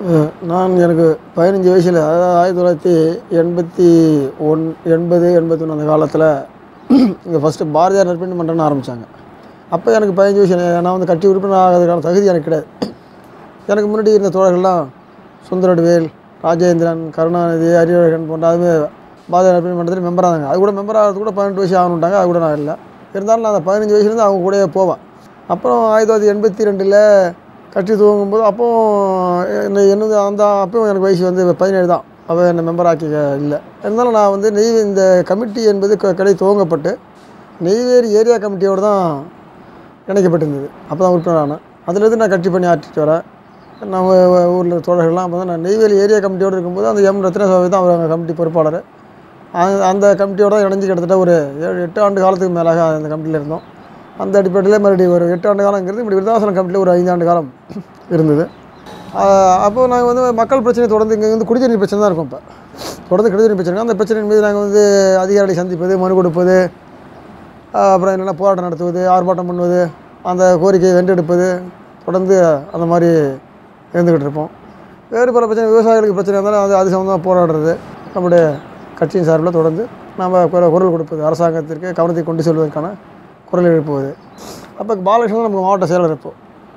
அஹ் நான் எனக்கு பதினஞ்சு வயசில் அதாவது ஆயிரத்தி தொள்ளாயிரத்தி எண்பத்தி ஒன் எண்பது எண்பத்தொன்று அந்த காலத்தில் இங்கே ஃபஸ்ட்டு பாரதியார் நற்பணி மன்றம்னு ஆரம்பித்தாங்க அப்போ எனக்கு பதினஞ்சு வயசு எனக்கு- நான் வந்து கட்சி உறுப்பினர் ஆகிறதுக்கான தகுதி எனக்கு கிடையாது எனக்கு முன்னாடி இருந்த தோழர்கள்லாம் சுந்தரடுவேல் ராஜேந்திரன் கருணாநிதி அறிவழகன் போன்ற அதுவே பாரதியார் நற்பணி மன்றத்தில் மெம்பர் ஆனாங்க அது கூட மெம்பர் ஆகிறது கூட பதினெட்டு வயசு ஆகணுட்டாங்க அது கூட நான் இல்லை இருந்தாலும் நான் அந்த பதினஞ்சு வயசுலேருந்து அவங்க கூடயே போவேன் அப்புறம் ஆயிரத்தி தொள்ளாயிரத்தி எண்பத்தி ரெண்டில் கட்சி துவங்கும்போது அப்போ என்ன என்னது அந்த அப்பவும் எனக்கு வயசு வந்து பதினேழு தான் அப்போ என்னை மெம்பர் ஆக்கி இல்லை இருந்தாலும் நான் வந்து நெய் இந்த கமிட்டி என்பது க- கடை துவங்கப்பட்டு நெய்வேலி ஏரியா கமிட்டியோடு தான் இணைக்கப்பட்டிருந்தது அப்போ தான் உறுப்பினர் ஆனேன் அதுலேருந்து நான் கட்சி பணி ஆற்றிட்டு வரேன் நம்ம ஊரில் தோழர்கள்லாம் அப்போ தான் நான் நெய்வேலி ஏரியா கமிட்டியோடு இருக்கும்போது அந்த எம் ரத்னசாமி தான் அவர் அங்கே கமிட்டி பொறுப்பாளர் அந்த- அந்த கமிட்டியோட இணைஞ்சு கிட்டத்தட்ட ஒரு ஏழு எட்டு ஆண்டு காலத்துக்கு மேலாக அந்த கமிட்டியில் இருந்தோம் அந்த அடிப்படையில் மறுபடியும் ஒரு எட்டு ஆண்டு காலங்கிறது இப்படி விருதாசலம் கமிட்டியில் ஒரு ஐந்து ஆண்டு காலம் இருந்தது அப்போது நாங்கள் வந்து மக்கள் பிரச்சனை தொடர்ந்து இங்கே வந்து குடிநீர் பிரச்சனை தான் இருக்கும் இப்போ தொடர்ந்து குடிநீர் பிரச்சனை அந்த பிரச்சனையின் மீது நாங்கள் வந்து அதிகாரிகளை சந்திப்பது மனு கொடுப்பது ஆஹ் அப்புறம் என்னென்ன போராட்டம் நடத்துவது ஆர்ப்பாட்டம் பண்ணுவது அந்த கோரிக்கையை வென்றெடுப்பது தொடர்ந்து அந்த மாதிரி இருந்துக்கிட்டு இருப்போம் வேறு பல பிரச்சனை விவசாயிகளுக்கு பிரச்சனை இருந்தாலும் அது அது சம்மந்தமாக போராடுறது நம்முடைய கட்சியின் சார்பில் தொடர்ந்து நாம் குர- குரல் கொடுப்பது அரசாங்கத்திற்கு கவனத்தை கொண்டு செல்வதற்கான குரல் எழுப்புவது அப்போ பாலகிருஷ்ணன் நமக்கு மாவட்ட செயலர் இப்போ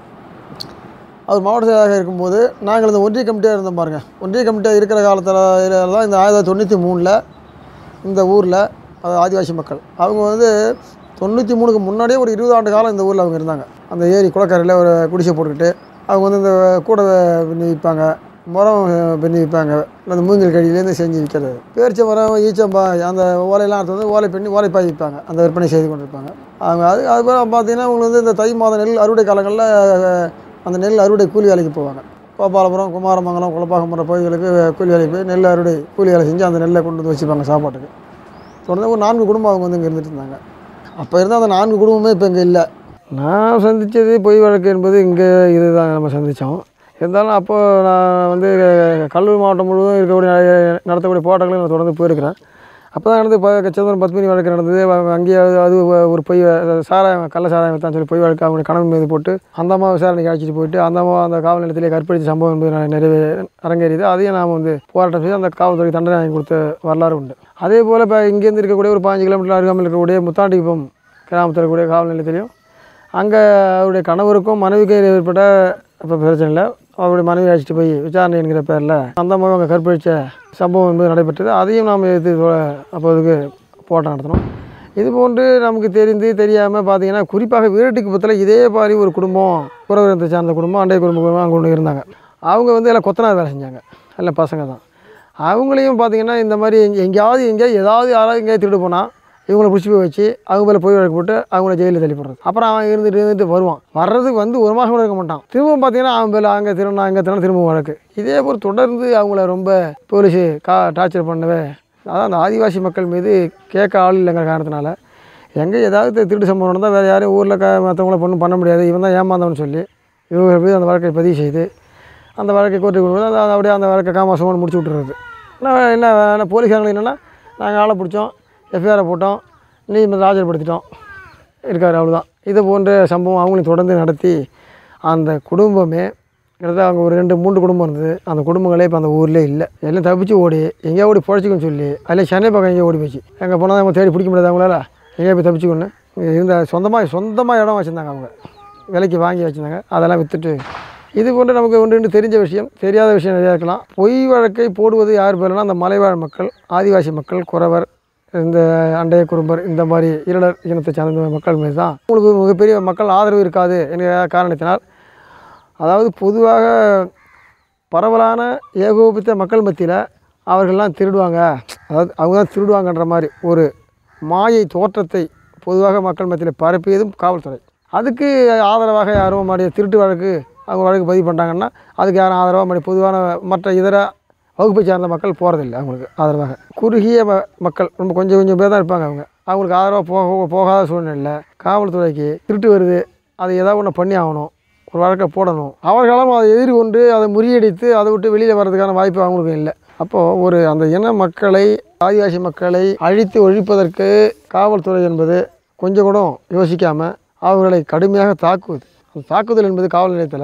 அவர் மாவட்ட செயலராக இருக்கும்போது நாங்கள் இந்த ஒன்றிய கமிட்டியாக இருந்தோம் பாருங்கள் ஒன்றிய கமிட்டியாக இருக்கிற காலத்தில் தான் இந்த ஆயிரத்தி தொள்ளாயிரத்தி தொண்ணூற்றி மூணில் இந்த ஊரில் அது ஆதிவாசி மக்கள் அவங்க வந்து தொண்ணூற்றி மூணுக்கு முன்னாடியே ஒரு இருபது ஆண்டு காலம் இந்த ஊரில் அவங்க இருந்தாங்க அந்த ஏரி குளக்கரையில் ஒரு குடிசை போட்டுக்கிட்டு அவங்க வந்து இந்த கூடை பின்னி விற்பாங்க மரம் பின்னி விற்பாங்க அந்த மூங்கில் கடியிலேருந்து செஞ்சு விற்கிறது பேரிச்ச மரம் ஈச்சம்பா அந்த ஓலையெல்லாம் அறுத்து வந்து ஓலை பின்னி ஓலைப்பாய் விற்பாங்க அந்த விற்பனை செய்து கொண்டிருப்பாங்க அவங்க அது அதுக்கப்புறம் பார்த்தீங்கன்னா அவங்க வந்து இந்த தை மாத நெல் அறுவடை காலங்களில் அந்த நெல் அறுவடை கூலி வேலைக்கு போவாங்க கோபாலபுரம் குமாரமங்கலம் குலப்பாக்கம்புரம் பகுதிகளுக்கு கூலி வேலைக்கு போய் நெல் அறுவடை கூலி வேலை செஞ்சு அந்த நெல்லை கொண்டு வந்து வச்சுப்பாங்க சாப்பாட்டுக்கு தொடர்ந்து ஒரு நான்கு குடும்பம் அவங்க வந்து இங்கே இருந்துட்டு இருந்தாங்க அப்போ இருந்த அந்த நான்கு குடும்பமே இப்போ இங்கே இல்லை நான் சந்தித்தது பொய் வழக்கு என்பது இங்கே இதுதான் நம்ம சந்தித்தோம் இருந்தாலும் அப்போது நான் வந்து கல்லூர் மாவட்டம் முழுவதும் இருக்கக்கூடிய நிறைய நடத்தக்கூடிய போராட்டங்களை நான் தொடர்ந்து போயிருக்கிறேன் அப்போ தான் நடந்து இப்போ சிதம்பரம் பத்மினி வழக்கு நடந்தது அவங்க அங்கேயே அது- அது ஒரு பொய் வ- சாராயம் கள்ள சாராயம் தான் சொல்லி பொய் வழக்கு அவங்க கணவன் மீது போட்டு அந்த அம்மா விசாரணைக்கு அழைச்சிட்டு போயிட்டு அந்த அம்மா அந்த காவல் நிலையத்திலே கற்பழித்த சம்பவம் என்பது ந- நிறைவே அரங்கேறியது அதையும் நாம் வந்து போராட்டம் செய்து அந்த காவல்துறைக்கு தண்டனை வாங்கி கொடுத்த வரலாறு உண்டு அதே போல் இப்போ இங்கேருந்து இருக்கக்கூடிய ஒரு பாஞ்சு கிலோமீட்டர் அருகாமையில் இருக்கக்கூடிய முத்தாண்டிக்குப்பம் கிராமத்தில் இருக்கக்கூடிய காவல் நிலையத்திலையும் அங்கே அவருடைய கணவருக்கும் மனைவிக்கும் ஏற்பட்ட இப்போ பிரச்சனை இல்லை அவருடைய மனைவி அழைச்சிட்டு போய் விசாரணை என்கிற பேரில் அந்த அம்மாவை அங்கே கற்பழித்த சம்பவம் என்பது நடைபெற்றது அதையும் நாம் எதிர்த்து தொ- அப்போதுக்கு போராட்டம் நடத்தினோம் இது போன்று நமக்கு தெரிந்து தெரியாமல் பார்த்தீங்கன்னா குறிப்பாக வீரட்டுக்குப்பத்தில் இதே மாதிரி ஒரு குடும்பம் புறவிரத்தை சார்ந்த குடும்பம் அண்டை குடும்பம் அங்கே ஒன்று இருந்தாங்க அவங்க வந்து எல்லாம் கொத்தனார் வேலை செஞ்சாங்க எல்லாம் பசங்க தான் அவங்களையும் பார்த்தீங்கன்னா இந்த மாதிரி எங்க- எங்கேயாவது எங்கேயா ஏதாவது யாராவது எங்கேயாவது திருடு போனால் இவங்களை பிடிச்சி போய் வச்சு அவங்க மேலே போய் வழக்கு போட்டு அவங்கள ஜெயிலில் தள்ளி போடுறது அப்புறம் அவன் இருந்துட்டு இருந்துட்டு வருவான் வர்றதுக்கு வந்து ஒரு மாதம் கூட இருக்க மாட்டான் திரும்பவும் பார்த்தீங்கன்னா அவன் மேலே அங்கே திருநா அங்கே திருநா திரும்பவும் வழக்கு இதே போல் தொடர்ந்து அவங்கள ரொம்ப போலீஸு கா டார்ச்சர் பண்ணவே அதான் அந்த ஆதிவாசி மக்கள் மீது கேட்க ஆள் இல்லைங்கிற காரணத்தினால எங்கே ஏதாவது திருட்டு சம்பவம் நடந்தால் வேறு யாரையும் ஊரில் க மற்றவங்கள பொண்ணும் பண்ண முடியாது இவன் தான் ஏமாந்தவன்னு சொல்லி இவங்க மீது அந்த வழக்கை பதிவு செய்து அந்த வழக்கை கோர்ட்டுக்கு கொண்டு வந்து அதை அப்படியே அந்த வழக்கை காமாசமாக முடிச்சு விட்டுறது நான் என்ன என்ன போலீஸ்காரங்க என்னென்னா நாங்கள் ஆளை பிடிச்சோம் எஃப்ஐஆரை போட்டோம் நீதிமன்றம் ஆஜர்படுத்திட்டோம் இருக்கார் அவ்வளோதான் இது போன்ற சம்பவம் அவங்களையும் தொடர்ந்து நடத்தி அந்த குடும்பமே கிட்டத்தட்ட அவங்க ஒரு ரெண்டு மூன்று குடும்பம் இருந்தது அந்த குடும்பங்களே இப்போ அந்த ஊர்லேயே இல்லை எல்லாம் தப்பிச்சு ஓடி எங்கேயோ ஓடி பொழைச்சிக்கன்னு சொல்லி அதில் சென்னை பக்கம் எங்கேயோ ஓடி போச்சு எங்கே போனால் அவங்க தேடி பிடிக்க முடியாது அவங்களால எங்கேயோ போய் தப்பிச்சுக்கொண்டு இங்கே இருந்த சொந்தமாக சொந்தமாக இடம் வச்சுருந்தாங்க அவங்க விலைக்கு வாங்கி வச்சுருந்தாங்க அதெல்லாம் விற்றுட்டு இது போன்று நமக்கு ஒன்று ரெண்டு தெரிஞ்ச விஷயம் தெரியாத விஷயம் நிறையா இருக்கலாம் பொய் வழக்கை போடுவது யார் பேர்னா அந்த மலைவாழ் மக்கள் ஆதிவாசி மக்கள் குறவர் இந்த அண்டைய குறும்பர் இந்த மாதிரி இருளர் இனத்தை சார்ந்த மக்கள் மீது தான் உங்களுக்கு மிகப்பெரிய மக்கள் ஆதரவு இருக்காது என்கிற காரணத்தினால் அதாவது பொதுவாக பரவலான ஏகோபித்த மக்கள் மத்தியில் அவர்கள்லாம் திருடுவாங்க அதாவது அவங்க தான் திருடுவாங்கன்ற மாதிரி ஒரு மாயை தோற்றத்தை பொதுவாக மக்கள் மத்தியில் பரப்பியதும் காவல்துறை அதுக்கு ஆதரவாக யாரும் மறுபடியும் திருட்டு வழக்கு அவங்க வழக்கு பதிவு பண்ணிட்டாங்கன்னா அதுக்கு யாரும் ஆதரவாக மறுபடியும் பொதுவான மற்ற இதர வகுப்பை சார்ந்த மக்கள் போகிறதில்ல அவங்களுக்கு ஆதரவாக குறுகிய ம- மக்கள் ரொம்ப கொஞ்சம் கொஞ்சம் பேர் தான் இருப்பாங்க அவங்க அவங்களுக்கு ஆதரவாக போக போகாத சூழ்நிலையில் காவல்துறைக்கு திருட்டு வருது அதை ஏதாவது ஒன்று பண்ணி ஆகணும் ஒரு வழக்கை போடணும் அவர்களும் அதை எதிர்கொண்டு அதை முறியடித்து அதை விட்டு வெளியில் வர்றதுக்கான வாய்ப்பு அவங்களுக்கு இல்லை அப்போது ஒரு அந்த இன மக்களை ஆதிவாசி மக்களை அழித்து ஒழிப்பதற்கு காவல்துறை என்பது கொஞ்சம் கூட யோசிக்காமல் அவர்களை கடுமையாக தாக்குவது அந்த தாக்குதல் என்பது காவல் நிலையத்தில்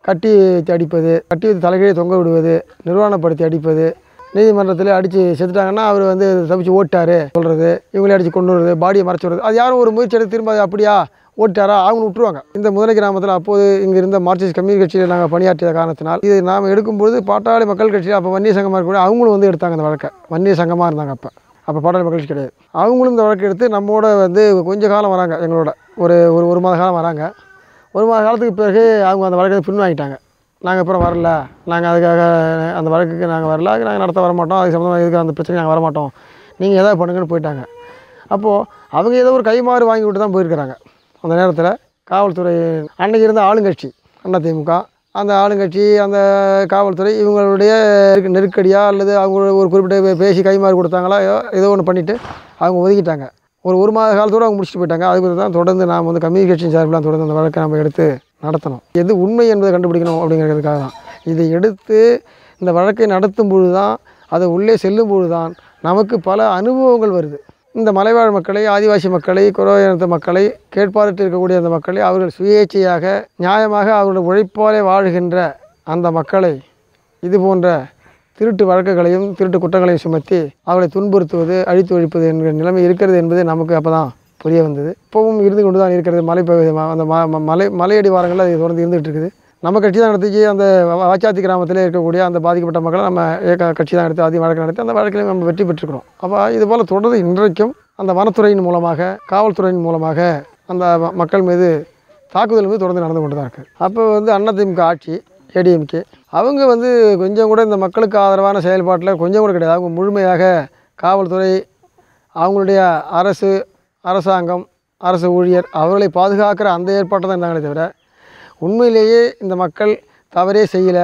கட்டி வச்சு அடிப்பது கட்டி வச்சு தலைகீழே தொங்க விடுவது நிர்வாணப்படுத்தி அடிப்பது நீதிமன்றத்தில் அடித்து செத்துட்டாங்கன்னா அவர் வந்து தப்பிச்சு ஓட்டாரு சொல்கிறது இவங்களே அடித்து கொண்டு வருது பாடியை மறைச்சு விடுறது அது யாரும் ஒரு முயற்சி எடுத்து திரும்ப அது அப்படியா ஓட்டாரா அவங்க விட்டுருவாங்க இந்த முதலை கிராமத்தில் அப்போது இங்கே இருந்த மார்க்சிஸ்ட் கம்யூனிஸ்ட் கட்சியில் நாங்கள் பணியாற்றிய காரணத்தினால் இது நாம் எடுக்கும்போது பாட்டாளி மக்கள் கட்சியில் அப்போ வன்னிய சங்கமாக இருக்கக்கூடிய அவங்களும் வந்து எடுத்தாங்க அந்த வழக்கை வன்னிய சங்கமாக இருந்தாங்க அப்போ அப்போ பாட்டாளி மக்கள் கட்சி கிடையாது அவங்களும் இந்த வழக்கு எடுத்து நம்மோட வந்து கொஞ்ச காலம் வராங்க எங்களோட ஒரு ஒரு ஒரு மாத காலம் வராங்க ஒரு மாத காலத்துக்கு பிறகு அவங்க அந்த வழக்கை பின்வாங்கிட்டாங்க நாங்கள் அப்புறம் வரல நாங்கள் அதுக்காக அந்த வழக்குக்கு நாங்கள் வரல அது நாங்கள் நடத்த வரமாட்டோம் அதுக்கு சம்மந்தமாக இதுக்கு அந்த பிரச்சனை நாங்கள் வரமாட்டோம் நீங்கள் எதாவது பண்ணுங்கன்னு போயிட்டாங்க அப்போது அவங்க ஏதோ ஒரு கைமாறு வாங்கி விட்டு தான் போயிருக்கிறாங்க அந்த நேரத்தில் காவல்துறை அன்னைக்கு இருந்த ஆளுங்கட்சி அதிமுக அந்த ஆளுங்கட்சி அந்த காவல்துறை இவங்களுடைய நெருக்கடியாக அல்லது அவங்க ஒரு குறிப்பிட்ட பே- பேசி கைமாறு கொடுத்தாங்களா ஏதோ ஏதோ ஒன்று பண்ணிவிட்டு அவங்க ஒதுக்கிட்டாங்க ஒரு ஒரு மாத காலத்தோடு அவங்க முடிச்சுட்டு போயிட்டாங்க அதுக்கு தான் தொடர்ந்து நாம் வந்து கம்யூனிகேஷன் சார்பிலாம் தொடர்ந்து அந்த வழக்கை நம்ம எடுத்து நடத்தணும் எது உண்மை என்பதை கண்டுபிடிக்கணும் அப்படிங்கிறதுக்காக தான் இதை எடுத்து இந்த வழக்கை நடத்தும் பொழுது தான் அதை உள்ளே செல்லும் பொழுது தான் நமக்கு பல அனுபவங்கள் வருது இந்த மலைவாழ் மக்களை ஆதிவாசி மக்களை குறவ இனத்த மக்களை கேட்பாரற்று இருக்கக்கூடிய அந்த மக்களை அவர்கள் சுயேட்சையாக நியாயமாக அவர்களுடைய உழைப்பாலே வாழ்கின்ற அந்த மக்களை இது போன்ற திருட்டு வழக்குகளையும் திருட்டு குற்றங்களையும் சுமத்தி அவர்களை துன்புறுத்துவது அழித்து ஒழிப்பது என்கிற நிலைமை இருக்கிறது என்பது நமக்கு அப்போ தான் புரிய வந்தது இப்போவும் இருந்து கொண்டு தான் இருக்கிறது மலைப்பகுதி ம- அந்த ம- ம- மலை மலையடி வாரங்களில் அது தொடர்ந்து இருந்துகிட்டு இருக்குது நம்ம கட்சி தான் நடத்திச்சு அந்த வ- வாச்சாத்தி கிராமத்தில் இருக்கக்கூடிய அந்த பாதிக்கப்பட்ட மக்களை நம்ம ஏக கட்சி தான் எடுத்து ஆதி வழக்கு நடத்தி அந்த வழக்கில் நம்ம வெற்றி பெற்றுக்கிறோம் அப்போ இது போல் தொடர்ந்து இன்றைக்கும் அந்த வனத்துறையின் மூலமாக காவல்துறையின் மூலமாக அந்த ம- மக்கள் மீது தாக்குதல் வந்து தொடர்ந்து நடந்து கொண்டு தான் இருக்குது அப்போ வந்து அதிமுக ஆட்சி ஏடிஎம்கே அவங்க வந்து கொஞ்சம் கூட இந்த மக்களுக்கு ஆதரவான செயல்பாட்டில் கொஞ்சம் கூட கிடையாது அவங்க முழுமையாக காவல்துறை அவங்களுடைய அரசு அரசாங்கம் அரசு ஊழியர் அவர்களை பாதுகாக்கிற அந்த ஏற்பாட்டை தான் இருந்தாங்களே தவிர உண்மையிலேயே இந்த மக்கள் தவறே செய்யலை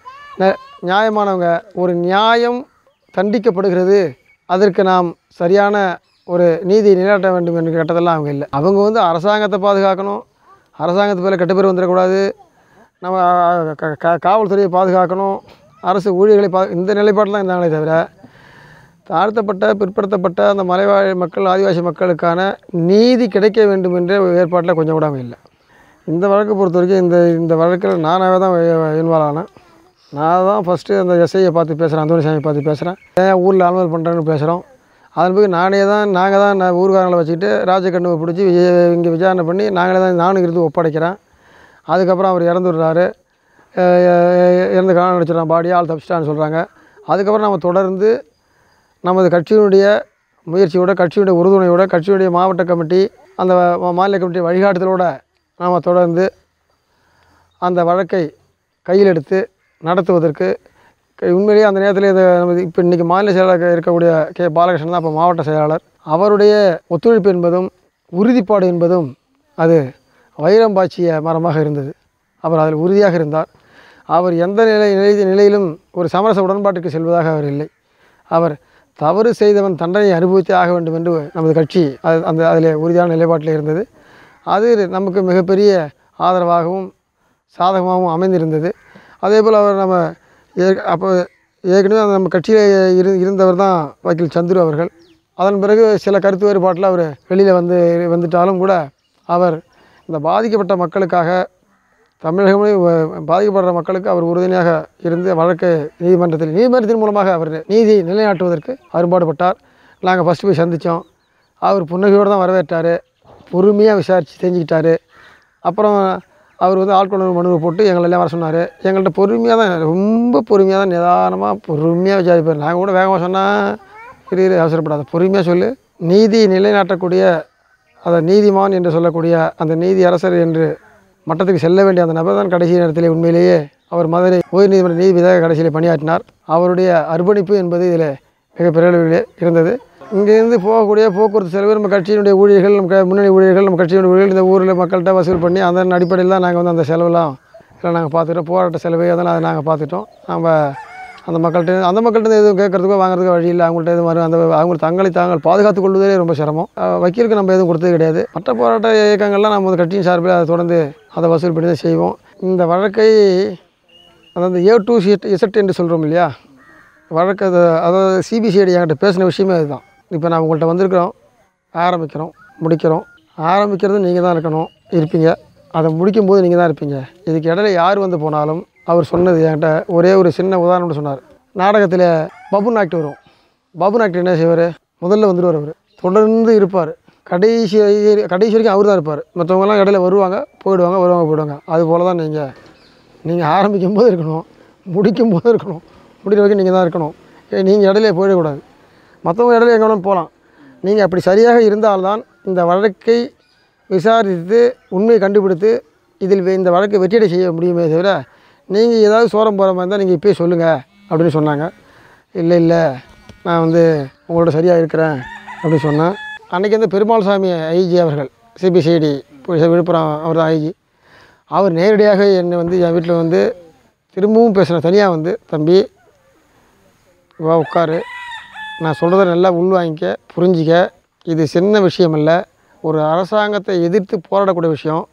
ந- நியாயமானவங்க ஒரு நியாயம் தண்டிக்கப்படுகிறது அதற்கு நாம் சரியான ஒரு நீதி நிலைநாட்ட வேண்டும் என்று கேட்டதெல்லாம் அவங்க இல்லை அவங்க வந்து அரசாங்கத்தை பாதுகாக்கணும் அரசாங்கத்து பேரில் கெட்ட பேர் வந்துடக்கூடாது நம்ம அஹ், க- க- காவல்துறையை பாதுகாக்கணும் அரசு ஊழியர்களை பா இந்த நிலைப்பாட்டில் தான் இருந்தாங்களே தவிர தாழ்த்தப்பட்ட பிற்படுத்தப்பட்ட அந்த மலைவாழ் மக்கள் ஆதிவாசி மக்களுக்கான நீதி கிடைக்க வேண்டும் என்ற ஒரு ஏற்பாட்டில் கொஞ்சம் கூட அவங்க இல்லை இந்த வழக்கை பொறுத்த வரைக்கும் இந்த இந்த வழக்கில் நானாகவே தான் இன்வால்வ் ஆனேன் நான் தான் ஃபஸ்ட்டு அந்த எஸ்ஐயை பார்த்து பேசுகிறேன் அந்தோனிசாமி பார்த்து பேசுகிறேன் ஏன் ஊரில் அலுவல் பண்ணுறேன்னு பேசுகிறோம் அதன் பிறகு நானே தான் நாங்கள் தான் நான் ஊர்காரங்களை வச்சுக்கிட்டு ராஜகண்ணுவை பிடிச்சி விஜய் இங்கே விசாரணை பண்ணி நாங்களே தான் நானும் இருந்து ஒப்படைக்கிறேன் அதுக்கப்புறம் அவர் இறந்துடுறாரு இறந்து காண அடிச்சிடறான் பாடி ஆள் தப்பிச்சிட்டான்னு சொல்கிறாங்க அதுக்கப்புறம் நம்ம தொடர்ந்து நமது கட்சியினுடைய முயற்சியோட கட்சியுடைய உறுதுணையோட கட்சியுடைய மாவட்ட கமிட்டி அந்த மா- மாநில கமிட்டி வழிகாட்டுதலோட நாம் தொடர்ந்து அந்த வழக்கை கையில் எடுத்து நடத்துவதற்கு க- உண்மையிலேயே அந்த நேரத்தில் இந்த நமது இப்போ இன்றைக்கி மாநில செயலாளர் இருக்கக்கூடிய கே பாலகிருஷ்ணன் தான் இப்போ மாவட்ட செயலாளர் அவருடைய ஒத்துழைப்பு என்பதும் உறுதிப்பாடு என்பதும் அது வைரம் பாய்ச்சிய மரமாக இருந்தது அவர் அதில் உறுதியாக இருந்தார் அவர் எந்த நிலை நிலை நிலையிலும் ஒரு சமரச உடன்பாட்டுக்கு செல்வதாக அவர் இல்லை அவர் தவறு செய்தவன் தண்டனை அனுபவித்தே ஆக வேண்டும் என்று நமது கட்சி அது அந்த அதில் உறுதியான நிலைப்பாட்டில் இருந்தது அது நமக்கு மிகப்பெரிய ஆதரவாகவும் சாதகமாகவும் அமைந்திருந்தது அதே போல் அவர் நம்ம ஏற் அப்போ ஏற்கனவே அந்த நம்ம கட்சியில் இரு இருந்தவர் தான் வக்கீல் சந்துரு அவர்கள் அதன் பிறகு சில கருத்து வேறுபாட்டில் அவர் வெளியில் வந்து வந்துட்டாலும் கூட அவர் இந்த பாதிக்கப்பட்ட மக்களுக்காக தமிழகமே வ- பாதிக்கப்படுற மக்களுக்கு அவர் உறுதுணையாக இருந்து வழக்கை நீதிமன்றத்தில் நீதிமன்றத்தின் மூலமாக அவர் நீதி நிலைநாட்டுவதற்கு அரும்பாடுபட்டார் நாங்கள் ஃபஸ்ட்டு போய் சந்தித்தோம் அவர் புன்னகையோடு தான் வரவேற்றார் பொறுமையாக விசாரித்து செஞ்சுக்கிட்டாரு அப்புறம் அவர் வந்து ஆட்கொணர்வு மனுவை போட்டு எங்களெல்லாம் வர சொன்னார் எங்கள்கிட்ட பொறுமையாக தான் ரொம்ப பொறுமையாக தான் நிதானமாக பொறுமையாக விசாரிப்பார் நாங்கள் கூட வேகமாக சொன்னால் இரு இரு அவசரப்படாத பொறுமையாக சொல்லு நீதி நிலைநாட்டக்கூடிய அதை நீதிமான் என்று சொல்லக்கூடிய அந்த நீதி அரசர் என்று மட்டத்துக்கு செல்ல வேண்டிய அந்த நபர் தான் கடைசி நேரத்தில் உண்மையிலேயே அவர் மதுரை உயர்நீதிமன்ற நீதிபதியாக கடைசியில் பணியாற்றினார் அவருடைய அர்ப்பணிப்பு என்பது இதில் மிகப்பெரிய அளவிலே இருந்தது இங்கேருந்து போகக்கூடிய போக்குவரத்து செலவு நம்ம கட்சியினுடைய ஊழியர்கள் நம்ம க- முன்னணி ஊழியர்கள் நம்ம கட்சியினுடைய ஊழியர்கள் இந்த ஊரில் மக்கள்கிட்ட வசூல் பண்ணி அதன் அடிப்படையில் தான் நாங்கள் வந்து அந்த செலவெல்லாம் எல்லாம் நாங்கள் பார்த்துட்டோம் போராட்ட செலவு அதெல்லாம் அதை நாங்கள் பார்த்துட்டோம் நம்ம அந்த மக்கள்கிட்ட அந்த மக்கள்கிட்ட எதுவும் கேட்கறதுக்கோ வாங்குறதுக்கோ வழி இல்லை அவங்கள்ட்ட எதுவும் வரும் அந்த அவங்க தங்களை தாங்கள் பாதுகாத்துக் கொள்வதே ரொம்ப சிரமம் அஹ் வக்கீலுக்கு நம்ம எதுவும் கொடுத்தது கிடையாது மற்ற போராட்ட இயக்கங்கள்லாம் நம்ம வந்து கட்சியின் சார்பில் அதை தொடர்ந்து அதை வசூல் பண்ணி தான் செய்வோம் இந்த வழக்கை அதாவது ஏ டூ சிட் இசட் என்று சொல்கிறோம் இல்லையா வழக்கு அது அதாவது சிபிசிஐடி என்கிட்ட பேசின விஷயமே அதுதான் இப்போ நான் உங்கள்கிட்ட வந்திருக்கிறோம் ஆரம்பிக்கிறோம் முடிக்கிறோம் ஆரம்பிக்கிறது நீங்கள் தான் இருக்கணும் இருப்பீங்க அதை முடிக்கும்போது நீங்கள் தான் இருப்பீங்க இதுக்கு இடையில யார் வந்து போனாலும் அவர் சொன்னது என்கிட்ட ஒரே ஒரு சின்ன உதாரணம் சொன்னார் நாடகத்தில் பபுன் ஆக்ட் வரும் பபுன் ஆக்ட் என்ன செய்வார் முதல்ல வந்துடுவார் அவர் தொடர்ந்து இருப்பார் கடைசி கடைசி வரைக்கும் அவர் தான் இருப்பார் மற்றவங்கலாம் இடையில வருவாங்க போயிடுவாங்க வருவாங்க போயிடுவாங்க அது போல தான் நீங்கள் நீங்கள் ஆரம்பிக்கும் போது இருக்கணும் முடிக்கும் போது இருக்கணும் முடிகிற வரைக்கும் நீங்கள் தான் இருக்கணும் நீங்கள் இடையில போயிடக்கூடாது மற்றவங்க இடையில எங்கே வேணாலும் போகலாம் நீங்கள் அப்படி சரியாக இருந்தால்தான் இந்த வழக்கை விசாரித்து உண்மையை கண்டுபிடித்து இதில் வே- இந்த வழக்கை வெற்றியடை செய்ய முடியுமே தவிர நீங்கள் ஏதாவது சோரம் போகிற மாதிரி இருந்தால் நீங்கள் இப்போயே சொல்லுங்கள் அப்படின்னு சொன்னாங்க இல்லை இல்லை நான் வந்து உங்களோட சரியாக இருக்கிறேன் அப்படின்னு சொன்னேன் அன்றைக்கி வந்து பெருமாள் சாமி ஐஜி அவர்கள் சிபிசிஐடி விழுப்புரம் அவர் தான் ஐஜி அவர் நேரடியாக என்னை வந்து என் வீட்டில் வந்து திரும்பவும் பேசுகிறேன் தனியாக வந்து தம்பி வா உட்காரு நான் சொல்கிறத நல்லா உள்வாங்கிக்க புரிஞ்சிக்க இது சின்ன விஷயம் இல்லை ஒரு அரசாங்கத்தை எதிர்த்து போராடக்கூடிய விஷயம்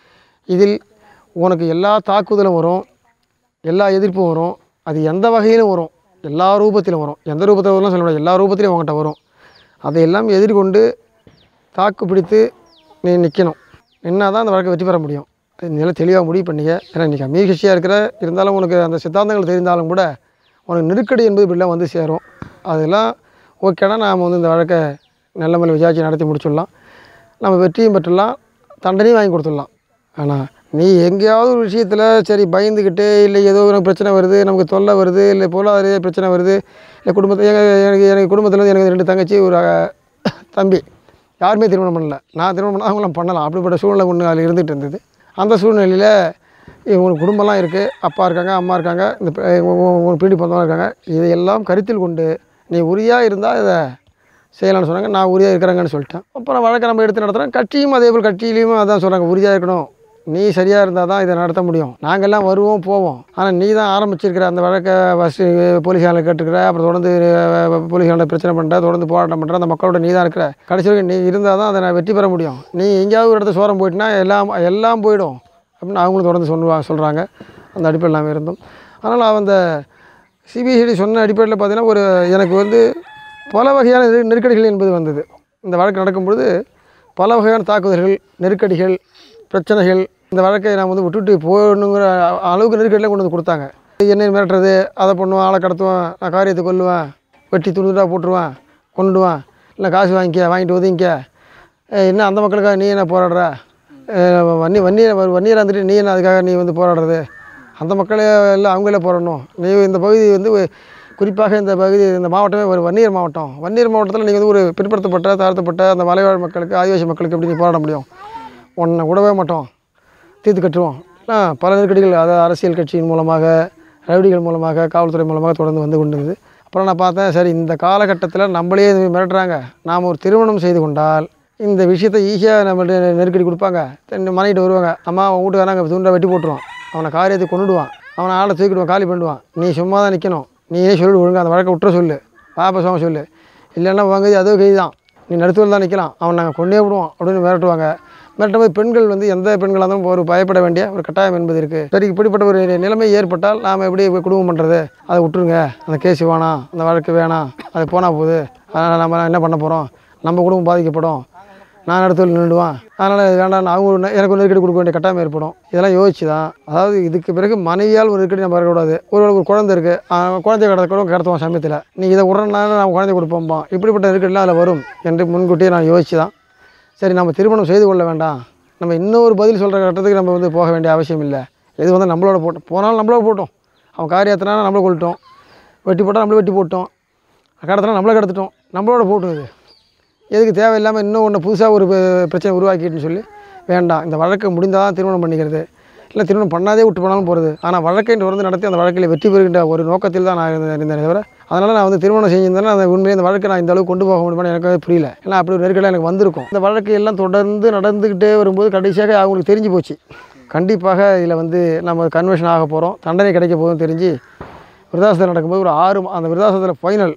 இதில் உனக்கு எல்லா தாக்குதலும் வரும் எல்லா எதிர்ப்பும் வரும் அது எந்த வகையிலும் வரும் எல்லா ரூபத்திலும் வரும் எந்த ரூபத்தில் வரும்னு சொல்ல முடியாது எல்லா ரூபத்திலும் உங்கள்கிட்ட வரும் அதையெல்லாம் எதிர்கொண்டு தாக்கு பிடித்து நீ நிற்கணும் நின்னா தான் அந்த வழக்கை வெற்றி பெற முடியும் அது நல்லா தெளிவாக முடிவு பண்ணிக்க ஏன்னா இன்றைக்கி அமீர் கட்சியாக இருக்கிற இருந்தாலும் உனக்கு அந்த சித்தாந்தங்கள் தெரிந்தாலும் கூட உனக்கு நெருக்கடி என்பது இப்படிலாம் வந்து சேரும் அதெல்லாம் ஓகேனா நாம் வந்து இந்த வழக்கை நல்ல முறையில் விசாரிச்சு நடத்தி முடிச்சிடலாம் நம்ம வெற்றியும் பெற்றுடலாம் தண்டனையும் வாங்கி கொடுத்துடலாம் ஆனால் நீ எங்கேயாவது ஒரு விஷயத்தில் சரி பயந்துக்கிட்டு இல்லை ஏதோ ஒரு பிரச்சனை வருது நமக்கு தொல்லை வருது இல்லை பொருளாதார பிரச்சனை வருது இல்லை குடும்பத்தில் எங்கள் எனக்கு எனக்கு குடும்பத்தில் வந்து எனக்கு ரெண்டு தங்கச்சி ஒரு அஹ், தம்பி யாருமே திருமணம் பண்ணல நான் திருமணம் பண்ணால் அவங்களாம் பண்ணலாம் அப்படிப்பட்ட சூழ்நிலை ஒன்று அதில் இருந்துகிட்டு இருந்தது அந்த சூழ்நிலையில் உங்களுக்கு குடும்பம்லாம் இருக்குது அப்பா இருக்காங்க அம்மா இருக்காங்க இந்த ப- உ- உ- உங்களுக்கு பின்னாடி பிறந்தவங்க இருக்காங்க இதையெல்லாம் கருத்தில் கொண்டு நீ உறுதியாக இருந்தால் இதை செய்யலாம்னு சொன்னாங்க நான் உறுதியாக இருக்கிறேங்கன்னு சொல்லிட்டேன் அப்புறம் வழக்கை நம்ம எடுத்து நடத்துகிறோம் கட்சியும் அதே போல் கட்சியிலையும் அதான் சொல்கிறாங்க உறுதியாக இருக்கணும் நீ சரியாக இருந்தால் தான் இதை நடத்த முடியும் நாங்கள்லாம் வருவோம் போவோம் ஆனால் நீ தான் ஆரம்பிச்சிருக்கிற அந்த வழக்கை ஃபஸ்ட்டு போலீஸாரில் கேட்டுக்கிற அப்புறம் தொடர்ந்து போலீஸாரில் பிரச்சனை பண்ணுற தொடர்ந்து போராட்டம் பண்ணுற அந்த மக்களோட நீ தான் இருக்கிற கடைசி வரைக்கும் நீ இருந்தால் தான் அதை நான் வெற்றி பெற முடியும் நீ எங்கேயாவது ஒரு இடத்துல சோரம் போயிட்டுனா எல்லாம் எல்லாம் போயிடும் அப்படின்னு அவங்களும் தொடர்ந்து சொல்லுவா சொல்கிறாங்க அந்த அடிப்படையில் நாங்கள் இருந்தோம் அதனால் அந்த சிபிசிஐடி சொன்ன அடிப்படையில் பார்த்தீங்கன்னா ஒரு எனக்கு வந்து பல வகையான நெரு- நெருக்கடிகள் என்பது வந்தது இந்த வழக்கு நடக்கும்பொழுது பல வகையான தாக்குதல்கள் நெருக்கடிகள் பிரச்சனைகள் இந்த வழக்கை நான் வந்து விட்டுட்டு போகணுங்கிற அ- அளவுக்கு நெருக்கடிலாம் கொண்டு வந்து கொடுத்தாங்க என்னை மிரட்டுறது அதை பண்ணுவேன் ஆளை கடத்துவேன் நான் காரியத்தை கொல்லுவேன் வெட்டி துணிதுடாக போட்டுருவேன் கொண்டுடுவேன் இல்லை காசு வாங்கிக்க வாங்கிட்டு ஒதுங்கிக்க ஏய், என்ன அந்த மக்களுக்காக நீ என்ன போராடுற ஏய், வன்னி வன்னியர் வன்னியராக இருந்துட்டு நீ என்ன அதுக்காக நீ வந்து போராடுறது அந்த மக்களே எல்லாம் அவங்களே போராடணும் நீ இந்த பகுதி வந்து ஒரு- குறிப்பாக இந்த பகுதி இந்த மாவட்டமே ஒரு வன்னியர் மாவட்டம் வன்னியர் மாவட்டத்தில் நீங்கள் வந்து ஒரு பிற்படுத்தப்பட்ட தாழ்த்தப்பட்ட அந்த மலைவாழ் மக்களுக்கு ஆதிவாசி மக்களுக்கு எப்படி நீ போராட முடியும் உன்னை விடவே மாட்டோம் தீர்த்து கட்டுவோம் ஆ, பல நெருக்கடிகள் அதாவது அரசியல் கட்சியின் மூலமாக ரவுடிகள் மூலமாக காவல்துறை மூலமாக தொடர்ந்து வந்து கொண்டு இருந்தது அப்புறம் நான் பார்த்தேன் சரி இந்த காலகட்டத்தில் நம்மளே இது மாதிரி மிரட்டுறாங்க நாம் ஒரு திருமணம் செய்து கொண்டால் இந்த விஷயத்தை ஈஸியாக நம்மள்ட்ட நெருக்கடி கொடுப்பாங்க ரெண்டு மனைவிட்டு வருவாங்க அம்மா அவன் வீட்டுக்காரங்க துண்டை வெட்டி போட்டுருவான் அவனை காரியத்தை கொண்டுடுவான் அவனை ஆளை தூக்கிடுவான் காலி பண்ணிடுவான் நீ சும்மா தான் நிற்கணும் நீயே சொல்லு ஒழுங்கா அந்த வழக்கை விட்டுற சொல்லு பாப்பா சும்மா சொல்லு இல்லைன்னா வாங்குது அதோ கை தான் நீ நடுத்தூரில் தான் நிற்கலாம் அவன் நாங்கள் கொண்டே விடுவோம் அப்படின்னு மிரட்டுவாங்க மிரட்டும் போது பெண்கள் வந்து எந்த பெண்களாக இருந்தாலும் ஒரு பயப்பட வேண்டிய ஒரு கட்டாயம் என்பது இருக்குது சரி இப்படிப்பட்ட ஒரு நிலைமை ஏற்பட்டால் நாம் எப்படி குடும்பம் பண்ணுறது அதை விட்டுருங்க அந்த கேஸ் வேணாம் அந்த வழக்கு வேணாம் அது போனால் போகுது அதனால் நம்ம என்ன பண்ண போகிறோம் நம்ம குடும்பம் பாதிக்கப்படும் நான் இடத்துல நின்றுடுவேன் அதனால் இது வேண்டாம் அவங்க ஒரு நெ- எனக்கு ஒரு நெருக்கடி கொடுக்க வேண்டிய கட்டாயம் ஏற்படும் இதெல்லாம் யோசிச்சு தான் அதாவது இதுக்கு பிறகு மனைவியால் ஒரு நெருக்கடி நம்ம வரக்கூடாது ஒரு ஒரு குழந்தை இருக்குது குழந்தை கடத்த கூட கடத்துவோம் சமயத்தில் நீ இதை விட்றனால நம்ம குழந்தை கொடுப்போம்பா இப்படிப்பட்ட நெருக்கடிலாம் அதில் வரும் என்று முன்கூட்டியே நான் யோசிச்சு தான் சரி நம்ம திருமணம் செய்து கொள்ள வேண்டாம் நம்ம இன்னொரு பதில் சொல்கிற கட்டத்துக்கு நம்ம வந்து போக வேண்டிய அவசியம் இல்லை இது வந்து நம்மளோட போட்டோம் போனாலும் நம்மளோட போட்டோம் அவன் காரியத்தினா நம்மளை கொள்ளிட்டோம் வெட்டி போட்டால் நம்மளை வெட்டி போட்டோம் கடத்தினா நம்மளை கடத்திட்டோம் நம்மளோட போட்டும் இது எதுக்கு தேவையில்லாமல் இன்னும் ஒன்று புதுசாக ஒரு ப- பிரச்சனை உருவாக்கிட்டுன்னு சொல்லி வேண்டாம் இந்த வழக்கு முடிந்தால் தான் திருமணம் பண்ணிக்கிறது இல்லை திருமணம் பண்ணாதே விட்டு போனாலும் போகிறது ஆனால் வழக்கை தொடர்ந்து நடத்தி அந்த வழக்கில் வெற்றி பெறுகின்ற ஒரு நோக்கத்தில் தான் நான் இருந்தேன் இருந்தேனே தவிர அதனால் நான் வந்து திருமணம் செஞ்சிருந்தேன்னா அந்த உண்மையை இந்த வழக்கை நான் இந்த அளவுக்கு கொண்டு போக முடியுமான்னு எனக்கு புரியல ஏன்னா அப்படி ஒரு நெருக்கடி எனக்கு வந்திருக்கும் இந்த வழக்கு எல்லாம் தொடர்ந்து நடந்துக்கிட்டே வரும்போது கடைசியாக அவங்களுக்கு தெரிஞ்சு போச்சு கண்டிப்பாக இதில் வந்து நம்ம கன்வென்ஷன் ஆக போகிறோம் தண்டனை கிடைக்க போகுதுன்னு தெரிஞ்சு விருதாசத்தில் நடக்கும்போது ஒரு ஆறு மா- அந்த விருதாசத்தில் ஃபைனல்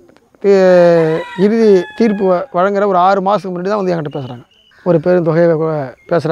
இறுதி தீர்ப்பு வ- வழங்குற ஒரு ஆறு மாதத்துக்கு முன்னாடி தான் வந்து என்கிட்ட பேசுகிறாங்க ஒரு பெரும் தொகையை பேசுகிறாங்க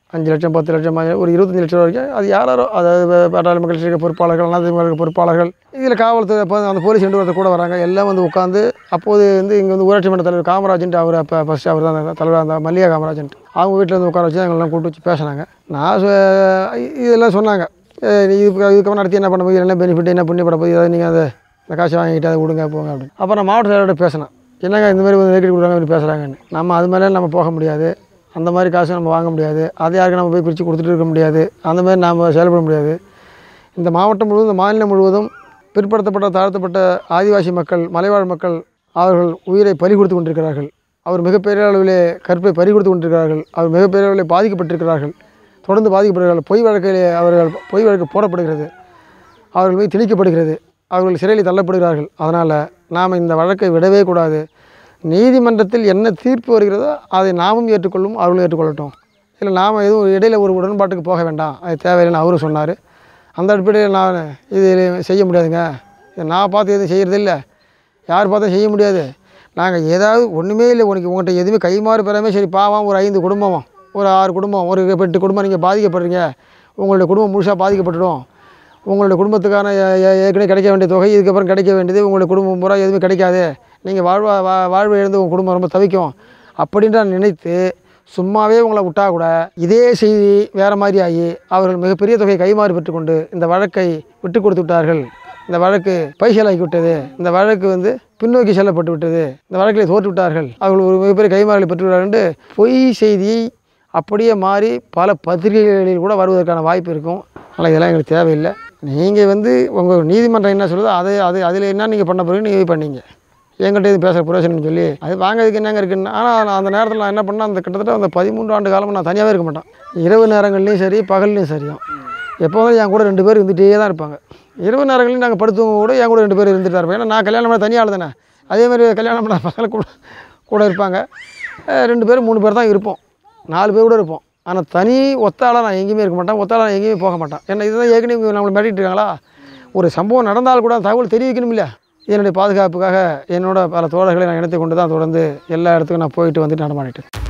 அஞ்சு லட்சம் பத்து லட்சம் ஒரு இருபத்தஞ்சி லட்சம் வரைக்கும் அது யாரோ அதாவது வே- பாட்டாளி மக்கள் கட்சி பொறுப்பாளர்கள் அதிமுக பொறுப்பாளர்கள் இதில் காவல்துறை அப்போ அந்த போலீஸ் ரெண்டு ஒருத்தர் கூட வராங்க எல்லாம் வந்து உட்காந்து அப்போது வந்து இங்கே வந்து ஊராட்சி மன்ற தலைவர் காமராஜன்ட்டு அவர் அப்போ ஃபஸ்ட்டு அவர் தான் அந்த தலைவர் அந்த மல்லிகா காமராஜன்ட்டு அவங்க வீட்டில் வந்து உட்கார வச்சு எங்களெல்லாம் கூப்பிட்டு வச்சு பேசினாங்க நான் சொ- இதெல்லாம் சொன்னாங்க அஹ் நீ இதுக்கு இதுக்கப்புறம் நடத்தி என்ன பண்ண போய் என்ன பெனிஃபிட் என்ன புண்ணியப்பட போய் அதை நீங்கள் அதை இந்த காசை வாங்கிட்டு அதை விடுங்க போங்க அப்படின்னு அப்போ நான் மாவட்ட செயலரோட பேசினேன் என்னங்க இந்த மாதிரி வந்து நெருக்கடி கொடுக்குறாங்க இப்படி பேசுகிறாங்கன்னு நம்ம அது மேலே நம்ம போக முடியாது அந்த மாதிரி காசு நம்ம வாங்க முடியாது அதை யாருக்கு நம்ம போய் பிரித்து கொடுத்துட்டு இருக்க முடியாது அந்த மாதிரி நாம் செயல்பட முடியாது இந்த மாவட்டம் முழுவதும் இந்த மாநிலம் முழுவதும் பிற்படுத்தப்பட்ட தாழ்த்தப்பட்ட ஆதிவாசி மக்கள் மலைவாழ் மக்கள் அவர்கள் உயிரை பறி கொடுத்து கொண்டிருக்கிறார்கள் அவர் மிகப்பெரிய அளவிலே கற்பை பறி கொடுத்து கொண்டிருக்கிறார்கள் அவர் மிகப்பெரிய அளவிலே பாதிக்கப்பட்டிருக்கிறார்கள் தொடர்ந்து பாதிக்கப்படுகிறார்கள் பொய் வழக்கிலே அவர்கள் பொய் வழக்கு போடப்படுகிறது அவர்கள் மீது திணிக்கப்படுகிறது அவர்கள் சிறையில் தள்ளப்படுகிறார்கள் அதனால் நாம் இந்த வழக்கை விடவே கூடாது நீதிமன்றத்தில் என்ன தீர்ப்பு வருகிறதோ அதை நாமும் ஏற்றுக்கொள்ளும் அவர்களும் ஏற்றுக்கொள்ளட்டும் இல்லை நாம் எதுவும் இடையில் ஒரு உடன்பாட்டுக்கு போக வேண்டாம் அது தேவையில்லைன்னு அவரும் சொன்னார் அந்த அடிப்படையில் நான் இது செய்ய முடியாதுங்க இதை நான் பார்த்து எதுவும் செய்கிறதில்ல யார் பார்த்தா செய்ய முடியாது நாங்கள் ஏதாவது ஒன்றுமே இல்லை உனக்கு உங்கள்கிட்ட எதுவுமே கைமாறு பெறாமல் சரி பாவம் ஒரு ஐந்து குடும்பம் ஒரு ஆறு குடும்பம் ஒரு எட்டு குடும்பம் நீங்கள் பாதிக்கப்படுறீங்க உங்களுடைய குடும்பம் முழுசாக பாதிக்கப்பட்டுடும் உங்களுடைய குடும்பத்துக்கான ஏ- ஏ- ஏற்கனவே கிடைக்க வேண்டிய தொகை இதுக்கப்புறம் கிடைக்க வேண்டியது உங்களுடைய குடும்பம் பூரா எதுவுமே கிடைக்காது நீங்கள் வாழ்வா வா வாழ்வை இழந்து உங்கள் குடும்பம் ரொம்ப தவிக்கும் அப்படின்ட்டு நான் நினைத்து சும்மாவே உங்களை விட்டா கூட இதே செய்தி வேறு மாதிரி ஆகி அவர்கள் மிகப்பெரிய தொகை கைமாறு பெற்றுக்கொண்டு இந்த வழக்கை விட்டு கொடுத்து விட்டார்கள் இந்த வழக்கு பைசலாக்கி விட்டது இந்த வழக்கு வந்து பின்னோக்கி செல்லப்பட்டு விட்டது இந்த வழக்கிலே தோற்று விட்டார்கள் அவர்கள் ஒரு மிகப்பெரிய கைமாறுகளை பெற்று விட்டார்கள் என்று பொய் செய்தியை அப்படியே மாறி பல பத்திரிகைகளில் கூட வருவதற்கான வாய்ப்பு இருக்கும் ஆனால் இதெல்லாம் எங்களுக்கு தேவையில்லை நீங்கள் வந்து உங்கள் நீதிமன்றம் என்ன சொல்லுதோ அதை அது அதில் என்ன நீங்கள் பண்ண போகிறீங்க நீங்கள் பண்ணீங்க என்கிட்ட இது பேசுகிற புரோசனம் சொல்லி அது வாங்கிறதுக்கு என்னங்க இருக்குன்னு ஆனால் அந்த நேரத்தில் நான் என்ன பண்ணேன் அந்த கிட்டத்தட்ட அந்த பதிமூன்று ஆண்டு காலம் நான் தனியாகவே இருக்க மாட்டேன் இரவு நேரங்கள்லையும் சரி பகல்லையும் சரியும் எப்போதும் என் கூட ரெண்டு பேர் இருந்துகிட்டே தான் இருப்பாங்க இரவு நேரங்களையும் நாங்கள் படுத்தவங்க கூட என் கூட ரெண்டு பேர் இருந்துட்டு தான் இருப்போம் ஏன்னா நான் கல்யாணம் பண்ண தனியாக தானே அதே மாதிரி கல்யாணம் பண்ண பசங்க கூட கூட இருப்பாங்க அஹ் ரெண்டு பேர் மூணு பேர் தான் இருப்போம் நாலு பேர் கூட இருப்போம் ஆனால் தனி ஒத்தாளாக நான் எங்கேயுமே இருக்க மாட்டேன் ஒத்தாளாக நான் எங்கேயுமே போக மாட்டேன் ஏன்னா இதுதான் ஏற்கனவே இவங்க நம்மளை மிரட்டிட்டு இருக்காங்களா ஒரு சம்பவம் நடந்தால் கூட தகவல் தெரிவிக்கணும் இல்லையா என்னுடைய பாதுகாப்புக்காக என்னோட பல தோழர்களை நான் இணைத்து கொண்டு தான் தொடர்ந்து எல்லா இடத்துக்கும் நான் போயிட்டு வந்துட்டு நடமாடிட்டு